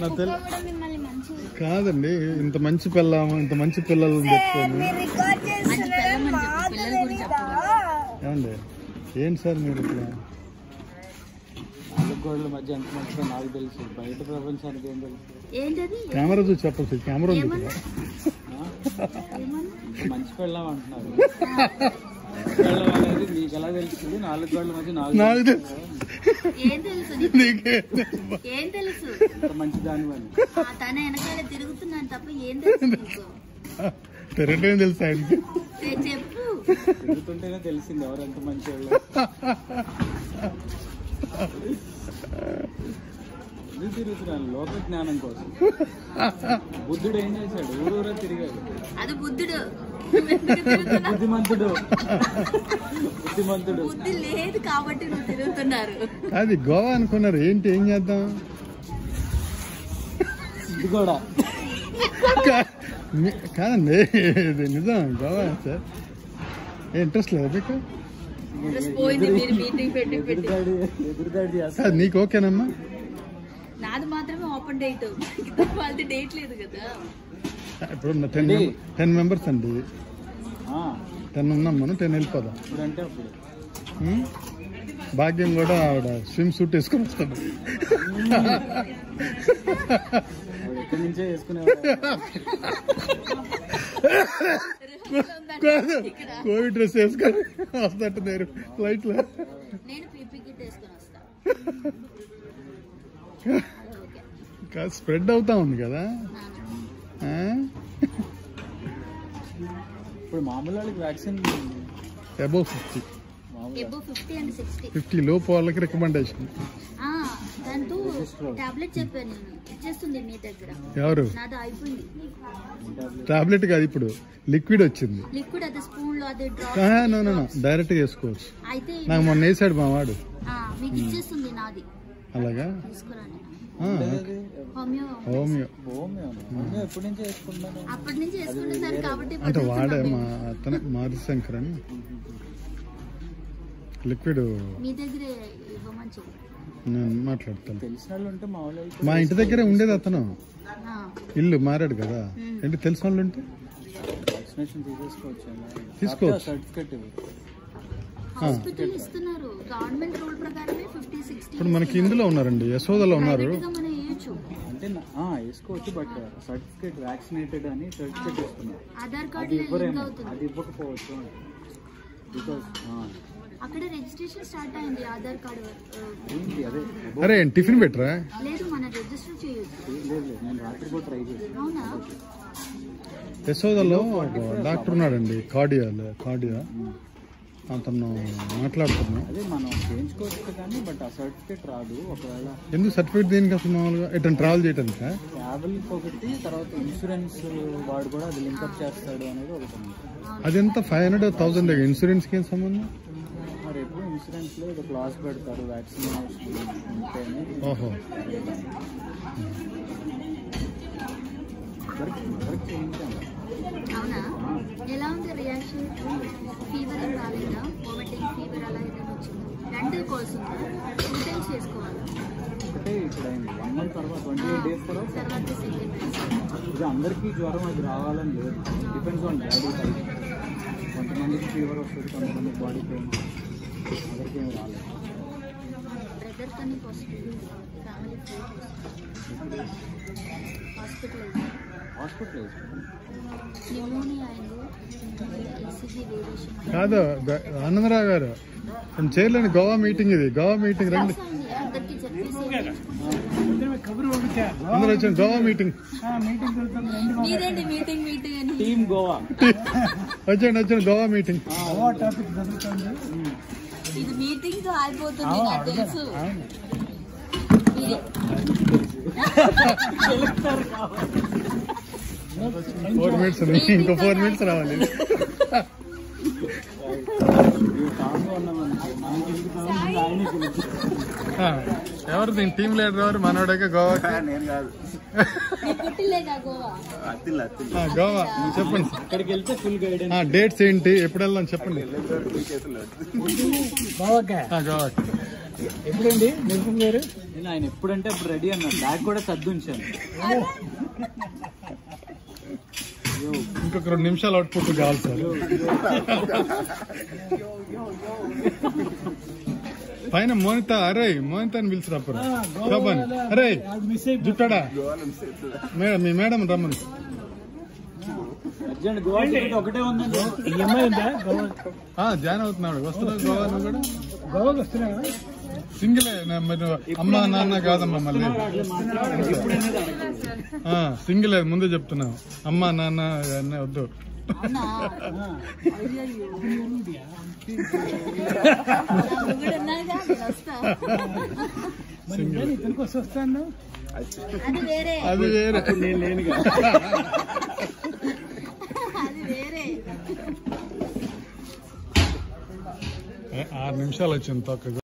నాకు తెల్ కూడా మిమ్మల్ని మంచిగా కాదండి ఇంత మంచి పిల్లము ఇంత మంచి పిల్లలను పెట్టుకొని రికార్డ్ చేస్తున్నారని మాకు తెలీదా? ఏమండి ఏంటి సార్ మీరు ఇట్లా నాలుగు గోడల మధ్య ఎంత మంచిగా నాకు తెలుసు బయట ప్రపంచానికి ఏం తెలుసు ఏంటది కెమెరా చూసి చెప్పచ్చు కెమెరా ఉంది కదా ఏమన్నా మంచి పెళ్ళం అంటున్నారు మంచి పెళ్ళం అనేది నీకు ఎలా తెలుస్తుంది నాలుగు గోడల మధ్య నాకు నాకు తెలుసు. ఏం తెలుసు నీకు? నీకే ఏం తెలుసు ఇంత మంచి దానివని ఆ తన వెనకాల తిరుగుతున్నాను తప్ప ఏం తెలుసు నీకు తిరగటం తెలుసు ఆయనకి ఏ చెప్పు తిరుగుతుంటేనే తెలిసింది ఎవరు ఎంత మంచి వాళ్ళు ఎందుకు తిరుగుతున్నాను లోక జ్ఞానం కోసం బుద్ధుడు ఏం చేశాడు ఊరూరా తిరిగాడు అది బుద్ధుడు నువ్వు ఎందుకు తిరుగుతున్నావు? బుద్ధిమంతుడు బుద్ధిమంతుడు బుద్ధి లేదు కాబట్టి నువ్వు తిరుగుతున్నారు అది గోవా అనుకున్నారు ఏంటి ఏం చేద్దాం ఇది కూడా కా- మీ- కాదండి ఇది నిజం గోవా సార్ ఏ ఇంట్రెస్ట్ లేదా మీకు ఇంట్రెస్ట్ పోయింది మీరు మీటింగ్ పెట్టి పెట్టి ఎదురుదాడి ఎదురుదాడి చేస్తా కాదు నీకు ఓకేనమ్మా నాది మాత్రమే ఓపెన్ డేట్ వాళ్ళది డేట్ లేదు కదా ఇప్పుడు టెన్ టెన్ మెంబర్స్ అండి ఆ, టెన్ ఉన్నాం మనం టెన్ వెళ్ళిపోదాం ఇప్పుడంటే అప్పుడు ఉం? భాగ్యం కూడా ఆవిడ స్విమ్ సూట్ వేసుకొని వస్తాడు వాడు ఎక్కడి నుంచే వేసుకునేవాడు కాదు కోవిడ్ డ్రెస్ వేసుకొని వస్తట్టు నేను ఫ్లైట్ లో నేను పీపీ కిట్ వేసుకొని వస్తా ఓకే కాదు స్ప్రెడ్ అవుతా ఉంది కదా ఆ? ఇప్పుడు మామూలు వాళ్ళకి వ్యాక్సిన్ అబౌవ్ ఫిఫ్టీ మామూలు above fifty and sixty fifty లోపు వాళ్ళకి రికమెండేషన్ దాంతో టాబ్లెట్ చెప్పాను నేను ఇచ్చేస్తుంది మీ దగ్గర ఎవరు నాది అయిపోయింది టాబ్లెట్ కాదు ఇప్పుడు లిక్విడ్ వచ్చింది లిక్విడ్ అది స్పూన్ లో అది డ్రాప్ నో నో డైరెక్ట్ వేసుకోవచ్చు అయితే నాకు మొన్న వేసాడు మా వాడు ఆ, మీకు ఇచ్చేస్తుంది నాది అలాగా తీసుకురాని ఆ, హోమియో హోమియో హోమియో హోమియో ఎప్పటి నుంచే వేసుకుంటాను అప్పటి నుంచి వేసుకుంటున్నారు కాబట్టి అంటే ఇప్పుడు వాడే చెప్తున్నాం మా మేము. అతనే మారిశంకర్ అని లిక్విడ్ మీ దగ్గరే ఇవ్వమని చెప్పు నేను మాట్లాడతాను తెలిసిన వాళ్ళు ఉంటే మా వాళ్ళు అయితే మా ఇంటి దగ్గరే ఉండేది అతను ఆ, ఇల్లు మారాడు కదా ఏంటి తెలిసిన వాళ్ళు ఉంటే వ్యాక్సినేషన్ తీసేసుకోవచ్చు తీసుకోవచ్చు. సర్టిఫికెట్ ఇవ్వు హాస్పిటల్ ఇస్తున్నారు గవర్నమెంట్ రూల్ ప్రకారమే ఫిఫ్టీ సిక్స్టీ ఇప్పుడు మనకి ఇందులో ఉన్నారండి యశోదలో ఉన్నారు మనం వేయచ్చు అంటే నా- ఆ, వేసుకోవచ్చు బట్ సర్టిఫికేట్ వ్యాక్సినేటెడ్ అని సర్టిఫికేట్ ఇస్తున్నారు ఆధార్ అది కార్డు లింక్ ఇవ్వరేమో అవుతుంది అది ఇవ్వకపోవచ్చు బికాస్ అక్కడ రిజిస్ట్రేషన్ స్టార్ట్ అయింది ఆధార్ కార్డు ఆ, ఏంటి అదే అరే టిఫిన్ పెట్టరా లేదు మనం రిజిస్టర్ చేయొచ్చు లేదు లేదు నేను రాత్రి కూడా ట్రై చేశాను అవునా యశోదలో ఒక డాక్టర్ ఉన్నాడండి కార్డియా కార్డియా అతను మాట్లాడుతున్నాం అదే మనం చేయించుకోవచ్చు కానీ బట్ ఆ సర్టిఫికేట్ రాదు ఒకవేళ ఎందుకు సర్టిఫికేట్ దేనికి అసలు మామూలుగా ఎటు ట్రావెల్ చేయటానిక ట్రావెల్ ఒకటి తర్వాత ఇన్సూరెన్స్ వాడు కూడా అది లింకప్ చేస్తాడు అనేది ఒకటి ఉంది అదెంత ఫైవ్ హండ్రెడ్ థౌసండ్ ఇన్సూరెన్స్ కి ఏం సంబంధం మరి ఎప్పుడు ఇన్సూరెన్స్ లో ఏదో క్లాస్ పెడతారు వ్యాక్సినేషన్ ఉంటేనే ఓహో వర్క్ వర్క్ చేయించాను అవునా ఎలా ఉంది రియాక్షన్ ఫీవర్ ఏం రాలేదా వామిటింగ్ ఫీవర్ అలా ఏదైనా వచ్చిందా రెండు కోర్స్ ఉందా టూ టైమ్స్ చేసుకోవాలా ఒకటే ఇప్పుడు అయింది వన్ మంత్ తర్వాత ట్వంటీ ఎయిట్ డేస్ తర్వాత తర్వాత సెకండ్ ఇది అందరికీ జ్వరం అది రావాలని లేదు డిపెండ్స్ ఆన్ బాడీ టైప్ కొంతమందికి ఫీవర్ వస్తుంది కొంతమందికి బాడీ పెయిన్ అందరికీ ఏమి రాలేదు బ్రదర్ కానీ positive family hospital hospital pneumonia అయింది ఈసీజీ వేరియేషన్ కాదు గ- ఆనందరావు గారు నేను చేయలేని గోవా మీటింగ్ ఇది గోవా మీటింగ్ రండి అందరికీ చెప్పేసి అందరూ వచ్చాను గోవా మీటింగ్ మీరేంటి మీటింగ్ మీటింగ్ అని టీమ్ గోవా వచ్చాను వచ్చాను గోవా మీటింగ్ ఇది మీటింగ్ తో అయిపోతుంది నాకు తెలుసు మీరే. ఫోర్ మినిట్స్ ఇంకో ఫోర్ మినిట్స్ రావాలి కామ్గా ఉన్నామనుకో మనకి ఎందుకు కావాలి ఆయనే పిలుస్తుంది ఆ, ఎవరు దీని టీం లీడర్ ఎవరు మనోడేగా గోవా నేను కాదు నీ పుట్టిలేగా గోవా అత్తిల్ అత్తిల్ గోవా చెప్పండి అక్కడికి వెళ్తే ఫుల్ గైడెన్స్ ఆ, డేట్స్ ఏంటి ఎప్పుడు వెళ్దాం చెప్పండి ఆ, గోవాకి ఎప్పుడండి నిరుపం గారు నేను ఆయన ఎప్పుడంటే అప్పుడు రెడీ అన్నాను బ్యాగ్ కూడా సర్దు ఉంచాను ఇంకొక రెండు నిమిషాలు అవుట్పుట్ కావాలి సార్ పైన మోనిత అరే మోనిత అని పిలిచినప్పుడు శోభన్ అరే జుట్టాడా మేడం మీ మేడం రమ్మని అర్జెంట్ గోవా టికెట్ ఒకటే ఉందండి ఈఎంఐ ఉందా గోవా ఆ, జాయిన్ అవుతున్నాడు వస్తున్నాడు గోవా నువ్వు కూడా గోవాకి వస్తున్నావా సింగిలే నా- మీరు అమ్మ నాన్న కాదమ్మా మళ్ళీ ఆ, సింగిలే ముందే చెప్తున్నావు అమ్మ నాన్న అన్నీ వద్దు అవునా అయ్యయ్యో. నా మొగుడు ఉన్నాడుగా, నేను వస్తా. సింగిల్ ఇతనికి వస్తే వస్తాను అది వేరే అది వేరే నేను లేనుగా అది వేరే ఏ, ఆరు నిమిషాలు వచ్చింది తొక్క